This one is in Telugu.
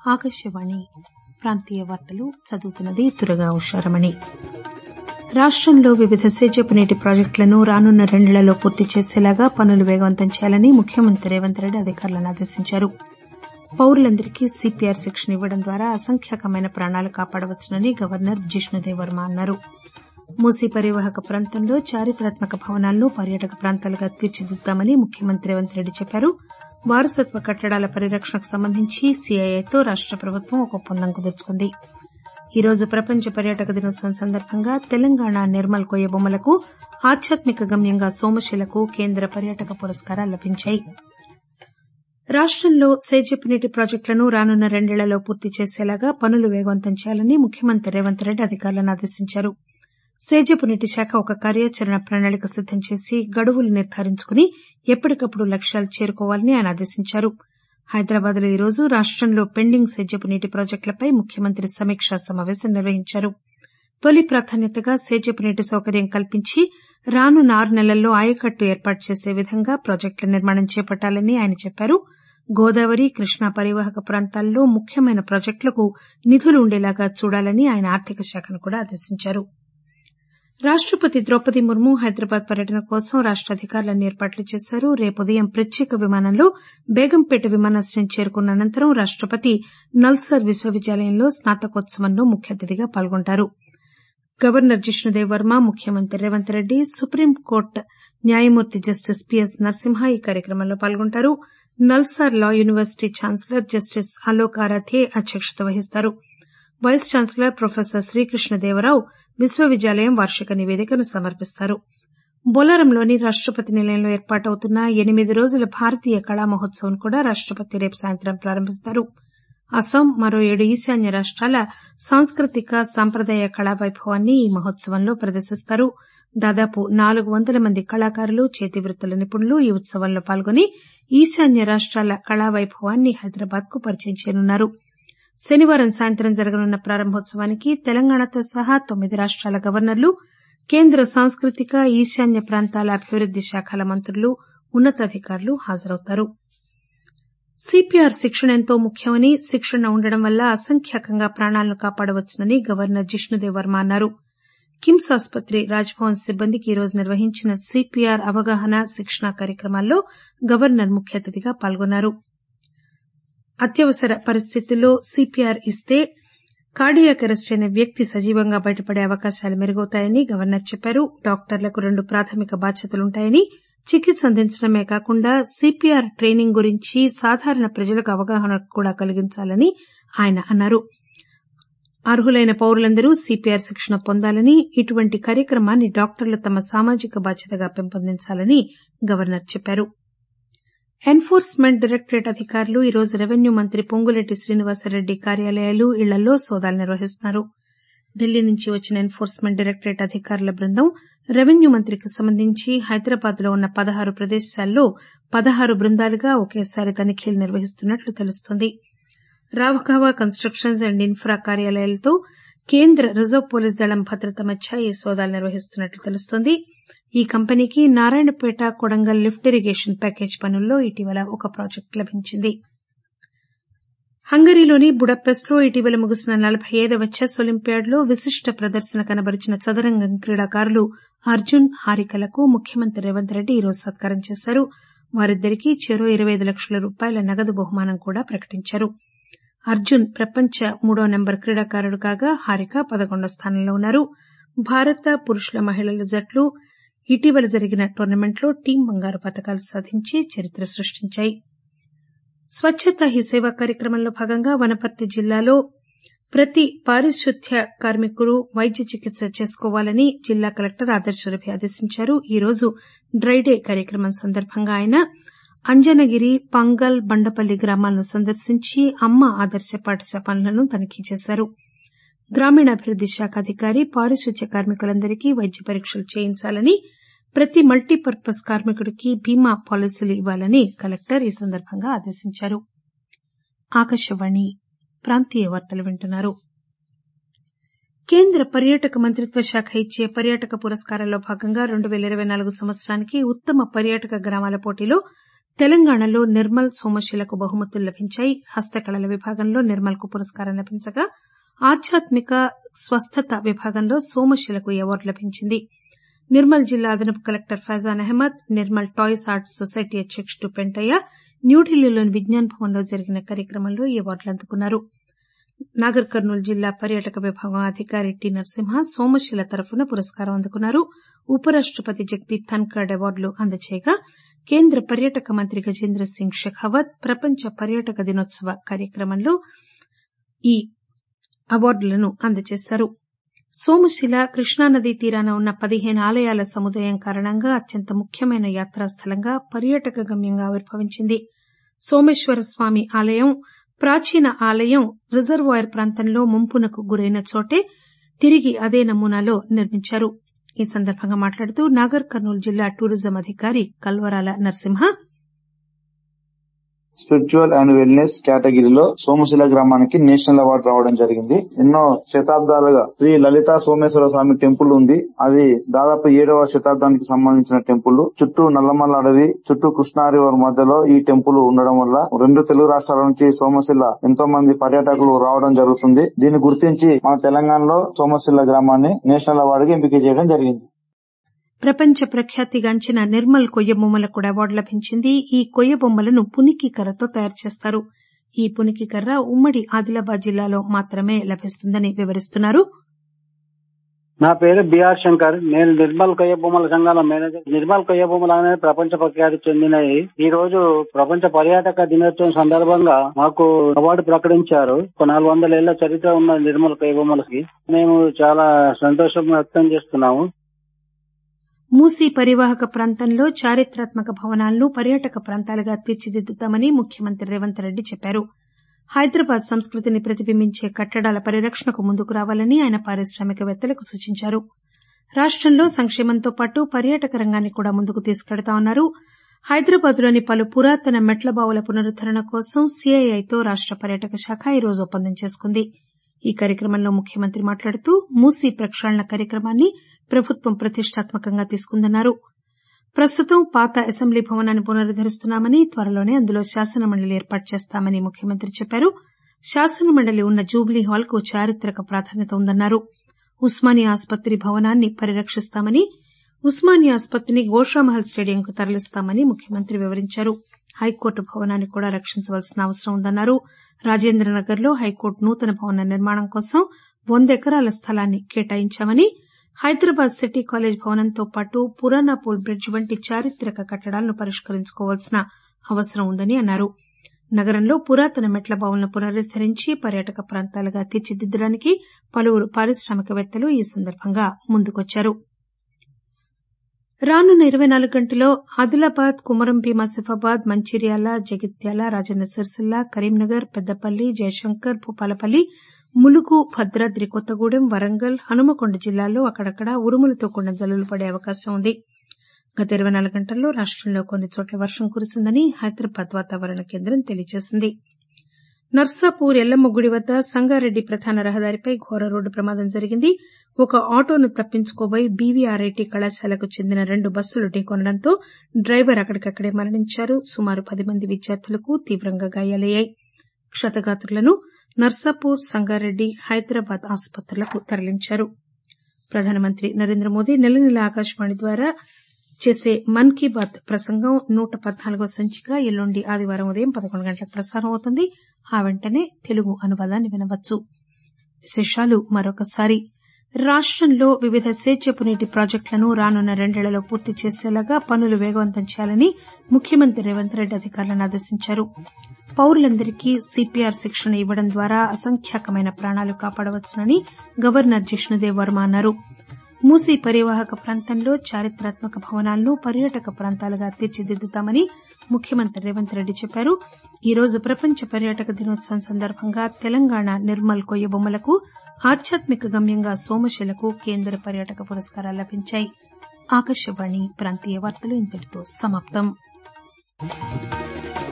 ఆకాశవాణి ప్రాంతీయ వార్తలు చదువుతున్నది దుర్గా ఉషారమణి రాష్టంలో వివిధ సేద్యపు నీటి ప్రాజెక్టులను రానున్న రెండేళ్లలో పూర్తి చేసేలాగా పనులు వేగవంతం చేయాలని ముఖ్యమంత్రి రేవంత్ రెడ్డి అధికారులను ఆదేశించారు పౌరులందరికీ సీపీఆర్ శిక్షణ ఇవ్వడం ద్వారా అసంఖ్యాకమైన ప్రాణాలు కాపాడవచ్చునని గవర్నర్ జిష్ణుదేవ్ వర్మ అన్నారు మూసీ పరివాహక ప్రాంతంలో చారిత్రాత్మక భవనాలను పర్యాటక ప్రాంతాలుగా తీర్చిదిద్దుతామని ముఖ్యమంత్రి రేవంత్ రెడ్డి చెప్పారు వారసత్వ కట్టడాల పరిరక్షణకు సంబంధించి సీఐఐతో రాష్ట ప్రభుత్వం ఒక ఒప్పందం కుదుర్చుకుంది ఈ రోజు ప్రపంచ పర్యాటక దినోత్సవం సందర్భంగా తెలంగాణ నిర్మల్ కొయ్య బొమ్మలకు ఆధ్యాత్మిక గమ్యంగా సోమశిలకు కేంద్ర పర్యాటక పురస్కారాలు లభించాయి రాష్టంలో సేద్యపు నీటి ప్రాజెక్టులను రానున్న రెండేళ్లలో పూర్తి చేసేలాగా పనులు వేగవంతం చేయాలని ముఖ్యమంత్రి రేవంత్ రెడ్డి అధికారులను ఆదేశించారు సేద్యపు నీటి శాఖ ఒక కార్యాచరణ ప్రణాళిక సిద్దం చేసి గడువులు నిర్దారించుకుని ఎప్పటికప్పుడు లక్ష్యాలు చేరుకోవాలని ఆయన ఆదేశించారు హైదరాబాద్ లో ఈరోజు రాష్టంలో పెండింగ్ సేద్యపు నీటి ప్రాజెక్టులపై ముఖ్యమంత్రి సమీకా సమాపేశం నిర్వహించారు తొలి ప్రాధాన్యతగా సేద్యపు నీటి సౌకర్యం కల్పించి రానున్న ఆరు నెలల్లో ఆయకట్టు ఏర్పాటు చేసే విధంగా ప్రాజెక్టుల నిర్మాణం చేపట్టాలని ఆయన చెప్పారు గోదావరి కృష్ణా పరివాహక ప్రాంతాల్లో ముఖ్యమైన ప్రాజెక్టులకు నిధులు ఉండేలాగా చూడాలని ఆయన ఆర్థిక శాఖను కూడా ఆదేశించారు రాష్టపతి ద్రౌపది ముర్ము హైదరాబాద్ పర్యటన కోసం రాష్ట అధికారులన్నీ ఏర్పాట్లు చేశారు రేపు ఉదయం ప్రత్యేక విమానంలో బేగంపేట విమానాశ్రయం చేరుకున్న అనంతరం రాష్టపతి నల్సార్ విశ్వవిద్యాలయంలో స్నాతకోత్సవంలో ముఖ్య అతిథిగా పాల్గొంటారు గవర్నర్ జిష్ణుదేవ్ వర్మ ముఖ్యమంత్రి రేవంత్ రెడ్డి సుప్రీంకోర్టు న్యాయమూర్తి జస్టిస్ పీఎస్ నరసింహ ఈ కార్యక్రమంలో పాల్గొంటారు NALSAR law university chancellor justice Alok Aradhe అధ్యక్షత వహిస్తారు వైస్ ఛాన్సలర్ ప్రొఫెసర్ శ్రీకృష్ణదేవరావు విశ్వవిద్యాలయం వార్షిక నివేదికను సమర్పిస్తారు బొలారంలోని రాష్టపతి నిలయంలో ఏర్పాటవుతున్న ఎనిమిది రోజుల భారతీయ కళా మహోత్సవం కూడా రాష్టపతి రేపు సాయంత్రం ప్రారంభిస్తారు అస్సాం మరో ఏడు ఈశాన్య రాష్టాల సాంస్కృతిక సాంప్రదాయ కళా వైభవాన్ని ఈ మహోత్సవంలో ప్రదర్శిస్తారు దాదాపు నాలుగు వందల మంది కళాకారులు చేతివృత్తుల నిపుణులు ఈ ఉత్సవంలో పాల్గొని ఈశాన్య రాష్టాల కళా వైభవాన్ని హైదరాబాద్ కు పరిచయం చేయనున్నారు శనివారం సాయంత్రం జరగనున్న ప్రారంభోత్సవానికి తెలంగాణతో సహా తొమ్మిది రాష్టాల గవర్నర్లు కేంద్ర సాంస్కృతిక ఈశాన్య ప్రాంతాల అభివృద్ది శాఖల మంత్రులు ఉన్నతాధికారులు హాజరవుతారు సీపీఆర్ శిక్షణ ఎంతో ముఖ్యమని శిక్షణ ఉండడం వల్ల అసంఖ్యాకంగా ప్రాణాలను కాపాడవచ్చునని గవర్నర్ జిష్ణుదేవ్ వర్మ అన్నారు కిమ్స్ ఆసుపత్రి రాజ్భవన్ సిబ్బందికి ఈరోజు నిర్వహించిన సీపీఆర్ అవగాహన శిక్షణ కార్యక్రమాల్లో గవర్నర్ ముఖ్య అతిథిగా పాల్గొన్నారు అత్యవసర పరిస్థితుల్లో సీపీఆర్ ఇస్తే కార్డియాక్ అరెస్ట్ అయిన వ్యక్తి సజీవంగా బయటపడే అవకాశాలు మెరుగవుతాయని గవర్నర్ చెప్పారు డాక్టర్లకు రెండు ప్రాథమిక బాధ్యతలుంటాయని చికిత్స అందించడమే కాకుండా సీపీఆర్ ట్రైనింగ్ గురించి సాధారణ ప్రజలకు అవగాహన కూడా కలిగించాలని ఆయన అన్నారు అర్హులైన పౌరులందరూ సీపీఆర్ శిక్షణ పొందాలని ఇటువంటి కార్యక్రమాన్ని డాక్టర్లు తమ సామాజిక బాధ్యతగా పెంపొందించాలని గవర్నర్ చెప్పారు ఎన్ఫోర్స్మెంట్ డైరెక్టరేట్ అధికారులు ఈరోజు రెవెన్యూ మంత్రి పొంగులేటి శ్రీనివాసరెడ్డి కార్యాలయాలు ఇళ్లలో సోదాలు నిర్వహిస్తున్నారు ఢిల్లీ నుంచి వచ్చిన ఎన్ఫోర్స్మెంట్ డైరెక్టరేట్ అధికారుల బృందం రెవెన్యూ మంత్రికి సంబంధించి హైదరాబాద్ లో ఉన్న పదహారు ప్రదేశాల్లో పదహారు బృందాలుగా ఒకేసారి తనిఖీలు నిర్వహిస్తున్నట్లు తెలుస్తోంది రాఘవ కన్స్టక్షన్స్ అండ్ ఇన్ఫ్రా కార్యాలయాలతో కేంద్ర రిజర్వ్ పోలీస్ దళం భద్రత మధ్య ఈ సోదాలు నిర్వహిస్తున్నట్లు తెలుస్తోంది ఈ కంపెనీకి Narayanpet Kodangal lift irrigation package పనుల్లో ఇటీవల ఒక ప్రాజెక్టు లభించింది హంగరీలోని బుడపెస్ట్ లో ఇటీవల ముగిసిన నలబై ఐదవ చెస్ ఒలింపియాడ్లో విశిష్ట ప్రదర్శన కనబరిచిన చదరంగం క్రీడాకారులు అర్జున్ హారికలకు ముఖ్యమంత్రి రేవంత్ రెడ్డి ఈరోజు సత్కారం చేశారు వారిద్దరికీ చెరో ఇరవై ఐదు లక్షల రూపాయల నగదు బహుమానం కూడా ప్రకటించారు అర్జున్ ప్రపంచ మూడో నెంబర్ క్రీడాకారుడు కాగా హారిక పదకొండో స్థానంలో ఉన్నారు భారత పురుషుల మహిళల జట్లు ఇటీవల జరిగిన టోర్నమెంట్లో టీం బంగారు పతకాలు సాధించి చరిత్ర సృష్టించాయి స్వచ్చతా హీ సేవ కార్యక్రమంలో భాగంగా వనపర్తి జిల్లాలో ప్రతి పారిశుద్ధ్య కార్మికులు వైద్య చికిత్స చేసుకోవాలని జిల్లా కలెక్టర్ ఆదర్శ రవి ఆదేశించారు ఈరోజు డ్రైడే కార్యక్రమం సందర్భంగా ఆయన అంజనగిరి పంగల్ బండపల్లి గ్రామాలను సందర్శించి అమ్మ ఆదర్శ పాఠశాల పనులను తనిఖీ చేశారు గ్రామీణాభివృద్ది శాఖ అధికారి పారిశుద్ధ్య కార్మికులందరికీ వైద్య పరీక్షలు చేయించాలని ప్రతి మల్టీపర్పస్ కార్మికుడికి బీమా పాలసీలు ఇవ్వాలని కలెక్టర్ ఈ సందర్భంగా ఆదేశించారు ఆకాశవాణి ప్రాంతీయ వార్తలు వింటున్నారు కేంద్ర పర్యాటక మంత్రిత్వ శాఖ ఇచ్చే పర్యాటక పురస్కారాల్లో భాగంగా రెండు పేల ఇరవై నాలుగు సంవత్సరానికి ఉత్తమ పర్యాటక గ్రామాల పోటీలో తెలంగాణలో నిర్మల్ సోమశిలకు బహుమతులు లభించాయి హస్తకళల విభాగంలో నిర్మల్ కు పురస్కారం లభించగా ఆధ్యాత్మిక స్వస్థత విభాగంలో సోమశిలకు ఈ అవార్డు లభించింది నిర్మల్ జిల్లా అదనపు collector Faizan Ahmed Nirmal toys art society అధ్యకుడు పెంటయ్య న్యూఢిల్లీలోని విజ్ఞాన్ భవన్ లో జరిగిన కార్యక్రమంలో ఈ అవార్డులు అందుకున్నారు నాగర్ కర్నూలు జిల్లా పర్యాటక విభాగం అధికారి టి నరసింహ సోమశిల తరఫున పురస్కారం అందుకున్నారు ఉపరాష్టపతి జగదీప్ ధన్కడ్ అవార్డులు అందజేయగా కేంద్ర పర్యాటక మంత్రి గజేంద్ర సింగ్ షెకావత్ ప్రపంచ పర్యాటక దినోత్సవ కార్యక్రమంలో ఈ అవార్డులను అందజేశారు సోమశిల కృష్ణానదీ తీరాన ఉన్న పదిహేను ఆలయాల సముదాయం కారణంగా అత్యంత ముఖ్యమైన యాత్రాస్థలంగా పర్యాటక గమ్యంగా ఆవిర్భవించింది సోమేశ్వర స్వామి ఆలయం ప్రాచీన ఆలయం రిజర్వాయర్ ప్రాంతంలో ముంపునకు గురైన చోటే తిరిగి అదే నమూనాలో నిర్మించారు ఈ సందర్భంగా మాట్లాడుతూ నాగర్ కర్నూలు జిల్లా టూరిజం అధికారి Kalvarala Narasimha spiritual and wellness కేటగిరీలో సోమశిల గ్రామానికి నేషనల్ అవార్డు రావడం జరిగింది ఎన్నో శతాబ్దాలుగా శ్రీ లలితా సోమేశ్వర స్వామి టెంపుల్ ఉంది అది దాదాపు ఏడవ శతాబ్దానికి సంబంధించిన టెంపుల్ చుట్టూ నల్లమల్ల అడవి చుట్టూ కృష్ణా రివర్ మధ్యలో ఈ టెంపుల్ ఉండడం వల్ల రెండు తెలుగు రాష్ట్రాల నుంచి సోమశిల ఎంతో మంది పర్యాటకులు రావడం జరుగుతుంది దీన్ని గుర్తించి మన తెలంగాణలో సోమశిల గ్రామాన్ని నేషనల్ అవార్డుకి ఎంపిక చేయడం జరిగింది ప్రపంచ ప్రఖ్యాతిగాంచిన నిర్మల్ కొయ్య బొమ్మలకు కూడా అవార్డు లభించింది ఈ కొయ్య బొమ్మలను పునికి కర్రతో తయారు చేస్తారు ఈ పునికి కర్ర ఉమ్మడి ఆదిలాబాద్ జిల్లాలో మాత్రమే లభిస్తుందని వివరిస్తున్నారు నా పేరు బిఆర్ శంకర్ నేను నిర్మల్ కొయ్య బొమ్మల సంఘాల మేనేజర్ నిర్మల్ కొయ్య బొమ్మలు అనేది ప్రపంచ ప్రఖ్యాతి చెందినవి ఈ రోజు ప్రపంచ పర్యాటక దినోత్సవం సందర్భంగా మాకు అవార్డు ప్రకటించారు ఒక నాలుగు వందల ఏళ్ల చరిత్ర ఉన్న నిర్మల్ కొయ్య బొమ్మలకి మేము చాలా సంతోషం వ్యక్తం చేస్తున్నాము మూసీ పరివాహక ప్రాంతంలో చారిత్రాత్మక భవనాలను పర్యాటక ప్రాంతాలుగా తీర్చిదిద్దుతామని ముఖ్యమంత్రి రేవంత్ రెడ్డి చెప్పారు హైదరాబాద్ సంస్కృతిని ప్రతిబింబించే కట్టడాల పరిరక్షణకు ముందుకు రావాలని ఆయన పారిశ్రామికవేత్తలకు సూచించారు రాష్టంలో సంక్షేమంతో పాటు పర్యాటక రంగాన్ని కూడా ముందుకు తీసుకెడతామన్నారు హైదరాబాద్లోని పలు పురాతన మెట్ల బావుల పునరుద్దరణ కోసం సీఐఐతో రాష్ట పర్యాటక శాఖ ఈరోజు ఒప్పందం చేసుకుంది ఈ కార్యక్రమంలో ముఖ్యమంత్రి మాట్లాడుతూ మూసీ ప్రక్షాళన కార్యక్రమాన్ని ప్రభుత్వం ప్రతిష్టాత్మకంగా తీసుకుందన్నారు ప్రస్తుతం పాత అసెంబ్లీ భవనాన్ని పునరుద్దరిస్తున్నామని త్వరలోనే అందులో శాసనమండలి ఏర్పాటు చేస్తామని ముఖ్యమంత్రి చెప్పారు శాసనమండలి ఉన్న జూబ్లీ హాల్ కు చారిత్రక ప్రాధాన్యత ఉందన్నారు ఉస్మానియా ఆసుపత్రి భవనాన్ని పరిరక్షిస్తామని ఉస్మానియా ఆసుపత్రిని గోషామహల్ స్టేడియంకు తరలిస్తామని ముఖ్యమంత్రి వివరించారు హైకోర్టు భవనాన్ని కూడా రక్షించవలసిన అవసరం ఉందన్నారు రాజేంద్రనగర్ లో హైకోర్టు నూతన భవన నిర్మాణం కోసం వంద ఎకరాల స్థలాన్ని కేటాయించామని హైదరాబాద్ సిటీ కాలేజ్ భవనంతో పాటు పురానాపూల్ బ్రిడ్జ్ వంటి చారిత్రక కట్టడాలను పరిష్కరించుకోవాల్సిన అవసరం ఉందని అన్నారు నగరంలో పురాతన మెట్ల బావులను పునరుద్దరించి పర్యాటక ప్రాంతాలుగా తీర్చిదిద్దడానికి పలువురు పారిశ్రామికవేత్తలు ఈ సందర్భంగా ముందుకొచ్చారు రానున్న ఇరవై నాలుగు గంటల్లో ఆదిలాబాద్ కుమరం భీం ఆసిఫాబాద్ మంచిర్యాల జగిత్యాల రాజన్న సిరిసిల్ల కరీంనగర్ పెద్దపల్లి జయశంకర్ భూపాలపల్లి ములుగు భద్రాద్రి కొత్తగూడెం వరంగల్ హనుమకొండ జిల్లాల్లో అక్కడక్కడ ఉరుములతో కూడిన జల్లులు పడే అవకాశం ఉంది గత ఇరవై నాలుగు గంటల్లో రాష్టంలో కొన్ని చోట్ల వర్షం కురిసిందని హైదరాబాద్ వాతావరణ కేంద్రం తెలియజేసింది నర్సాపూర్ ఎల్లమ్మ గుడి వద్ద సంగారెడ్డి ప్రధాన రహదారిపై ఘోర రోడ్డు ప్రమాదం జరిగింది ఒక ఆటోను తప్పించుకోబోయి బీవీఆర్ఐటీ కళాశాలకు చెందిన రెండు బస్సులు ఢీకొనడంతో డ్రైవర్ అక్కడికక్కడే మరణించారు సుమారు పది మంది విద్యార్థులకు తీవ్రంగా గాయాలయ్యాయి క్షతగాత్రులను నర్సాపూర్ సంగారెడ్డి హైదరాబాద్ ఆసుపత్రులకు తరలించారు ప్రధానమంత్రి నరేంద్ర మోదీ నెల నెలా ఆకాశవాణి ద్వారా చేసే మన్ కీ బాత్ ప్రసంగం నూట పద్నాలుగో సంచిక ఎల్లుండి ఆదివారం ఉదయం పదకొండు గంటలకు ప్రసారం అవుతుంది ఆ వెంటనే తెలుగు అనువాదాన్ని వినవచ్చు విశేషాలు మరొకసారి రాష్టంలో వివిధ సేద్యపు నీటి ప్రాజెక్టులను రానున్న రెండేళ్లలో పూర్తి చేసేలాగా పనులు వేగవంతం చేయాలని ముఖ్యమంత్రి రేవంత్ రెడ్డి అధికారులను ఆదేశించారు పౌరులందరికీ సీపీఆర్ శిక్షణ ఇవ్వడం ద్వారా అసంఖ్యాకమైన ప్రాణాలు కాపాడవచ్చునని గవర్నర్ జిష్ణుదేవ్ వర్మ అన్నారు మూసీ పరివాహక ప్రాంతంలో చారిత్రాత్మక భవనాలను పర్యాటక ప్రాంతాలుగా తీర్చిదిద్దుతామని ముఖ్యమంత్రి రేవంత్ రెడ్డి చెప్పారు ఈ రోజు ప్రపంచ పర్యాటక దినోత్సవం సందర్భంగా తెలంగాణ నిర్మల్ కొయ్య బొమ్మలకు ఆధ్యాత్మిక గమ్యంగా సోమశిలకు కేంద్ర పర్యాటక పురస్కారాలు లభించాయి ఆకాశవాణి ప్రాంతీయ వార్తలు ఇంతటితో సమాప్తం